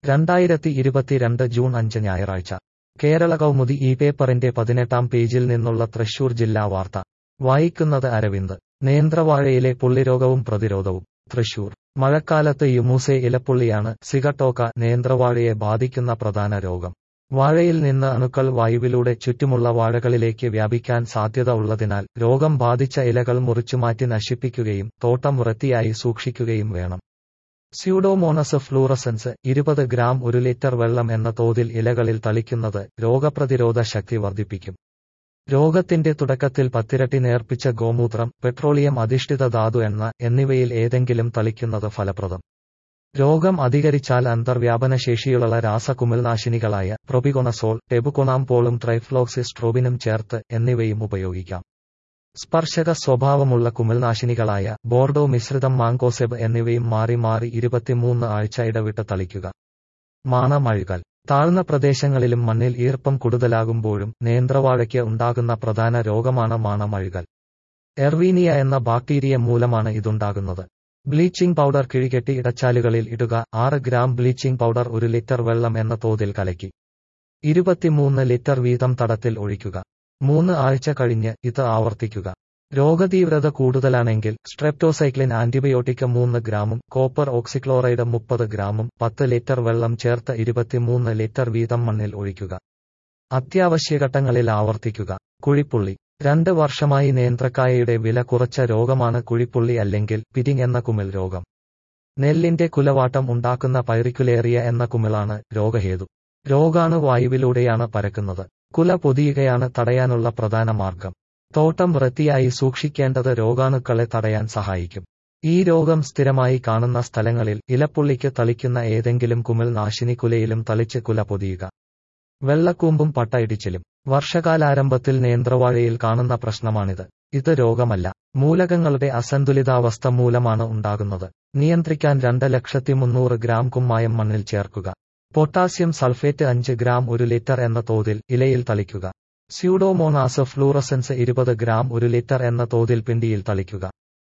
രണ്ടായിരത്തി ഇരുപത്തിരണ്ട് ജൂൺ അഞ്ച് ഞായറാഴ്ച കേരള കൗമുദി ഈ പേപ്പറിന്റെ പതിനെട്ടാം പേജിൽ നിന്നുള്ള തൃശൂർ ജില്ലാ വാർത്ത വായിക്കുന്നത് അരവിന്ദ് നേന്ത്രവാഴയിലെ പുള്ളിരോഗവും പ്രതിരോധവും തൃശൂർ മഴക്കാലത്ത് യുമൂസെ ഇലപ്പുള്ളിയാണ് സിഗട്ടോക്ക നേന്ത്രവാഴയെ ബാധിക്കുന്ന പ്രധാന രോഗം വാഴയിൽ നിന്ന് അണുക്കൾ വായുവിലൂടെ ചുറ്റുമുള്ള വാഴകളിലേക്ക് വ്യാപിക്കാൻ സാധ്യത ഉള്ളതിനാൽ രോഗം ബാധിച്ച ഇലകൾ മുറിച്ചുമാറ്റി നശിപ്പിക്കുകയും തോട്ടം വൃത്തിയായി സൂക്ഷിക്കുകയും വേണം സ്യൂഡോമോണസ് ഫ്ലൂറസൻസ് ഇരുപത് ഗ്രാം ഒരു ലിറ്റർ വെള്ളം എന്ന തോതിൽ ഇലകളിൽ തളിക്കുന്നത് രോഗപ്രതിരോധ ശക്തി വർദ്ധിപ്പിക്കും രോഗത്തിന്റെ തുടക്കത്തിൽ പത്തിരട്ടി നേർപ്പിച്ച ഗോമൂത്രം പെട്രോളിയം അധിഷ്ഠിത ധാതു എണ്ണ എന്നിവയിൽ ഏതെങ്കിലും തളിക്കുന്നത് ഫലപ്രദം രോഗം അധികരിച്ചാൽ അന്തർവ്യാപന ശേഷിയുള്ള രാസകുമിൾനാശിനികളായ പ്രൊപിഗൊണസോൾ ടെബുകൊണാംപോളും ട്രൈഫ്ലോക്സിസ്ട്രോബിനും ചേർത്ത് എന്നിവയും ഉപയോഗിക്കാം സ്പർശക സ്വഭാവമുള്ള കുമിൾനാശിനികളായ ബോർഡോ മിശ്രിതം മാങ്കോസെബ് എന്നിവയും മാറി മാറി ഇരുപത്തിമൂന്ന് ആഴ്ച ഇടവിട്ട് തളിക്കുക മാണമഴുകൽ താഴ്ന്ന പ്രദേശങ്ങളിലും മണ്ണിൽ ഈർപ്പം കൂടുതലാകുമ്പോഴും നേന്ത്രവാഴയ്ക്ക് ഉണ്ടാകുന്ന പ്രധാന രോഗമാണ് മാണമഴുകൽ എർവീനിയ എന്ന ബാക്ടീരിയ മൂലമാണ് ഇതുണ്ടാകുന്നത് ബ്ലീച്ചിംഗ് പൗഡർ കിഴികെട്ടി ഇടച്ചാലുകളിൽ ഇടുക ആറ് ഗ്രാം ബ്ലീച്ചിംഗ് പൗഡർ ഒരു ലിറ്റർ വെള്ളം എന്ന തോതിൽ കലക്കി ഇരുപത്തിമൂന്ന് ലിറ്റർ വീതം തടത്തിൽ ഒഴിക്കുക മൂന്ന് ആഴ്ച കഴിഞ്ഞ് ഇത് ആവർത്തിക്കുക രോഗതീവ്രത കൂടുതലാണെങ്കിൽ സ്ട്രെപ്റ്റോസൈക്ലിൻ ആന്റിബയോട്ടിക് മൂന്ന് ഗ്രാമും കോപ്പർ ഓക്സിക്ലോറൈഡ് മുപ്പത് ഗ്രാമും പത്ത് ലിറ്റർ വെള്ളം ചേർത്ത് ഇരുപത്തിമൂന്ന് ലിറ്റർ വീതം മണ്ണിൽ ഒഴിക്കുക അത്യാവശ്യഘട്ടങ്ങളിൽ ആവർത്തിക്കുക കുഴിപ്പുള്ളി രണ്ട് വർഷമായി നേന്ത്രക്കായയുടെ വില കുറച്ച രോഗമാണ് കുഴിപ്പുള്ളി അല്ലെങ്കിൽ പിരിങ് എന്ന കുമിൾ രോഗം നെല്ലിന്റെ കുലവാട്ടം ഉണ്ടാക്കുന്ന പൈറിക്കുലേറിയ എന്ന കുമിളാണ് രോഗഹേതു രോഗാണു വായുവിലൂടെയാണ് പരക്കുന്നത് കുല പൊതിയുകയാണ് തടയാനുള്ള പ്രധാന മാർഗം തോട്ടം വൃത്തിയായി സൂക്ഷിക്കേണ്ടത് രോഗാണുക്കളെ തടയാൻ സഹായിക്കും ഈ രോഗം സ്ഥിരമായി കാണുന്ന സ്ഥലങ്ങളിൽ ഇലപ്പുള്ളിക്ക് തളിക്കുന്ന ഏതെങ്കിലും കുമിൾ നാശിനി കുലയിലും തളിച്ച് കുല പൊതിയുക വെള്ളക്കൂമ്പും പട്ടയിടിച്ചിലും വർഷകാലാരംഭത്തിൽ നേന്ത്രവാഴയിൽ കാണുന്ന പ്രശ്നമാണിത് ഇത് രോഗമല്ല മൂലകങ്ങളുടെ അസന്തുലിതാവസ്ഥ മൂലമാണ് ഉണ്ടാകുന്നത് നിയന്ത്രിക്കാൻ രണ്ട് ലക്ഷത്തി മുന്നൂറ് ഗ്രാം കുമ്മായം മണ്ണിൽ ചേർക്കുക പൊട്ടാസ്യം സൾഫേറ്റ് അഞ്ച് ഗ്രാം ഒരു ലിറ്റർ എന്ന തോതിൽ ഇലയിൽ തളിക്കുക സ്യൂഡോമോണാസ് ഫ്ലൂറസൻസ് ഇരുപത് ഗ്രാം ഒരു ലിറ്റർ എന്ന തോതിൽ പിണ്ടിയിൽ തളിക്കുക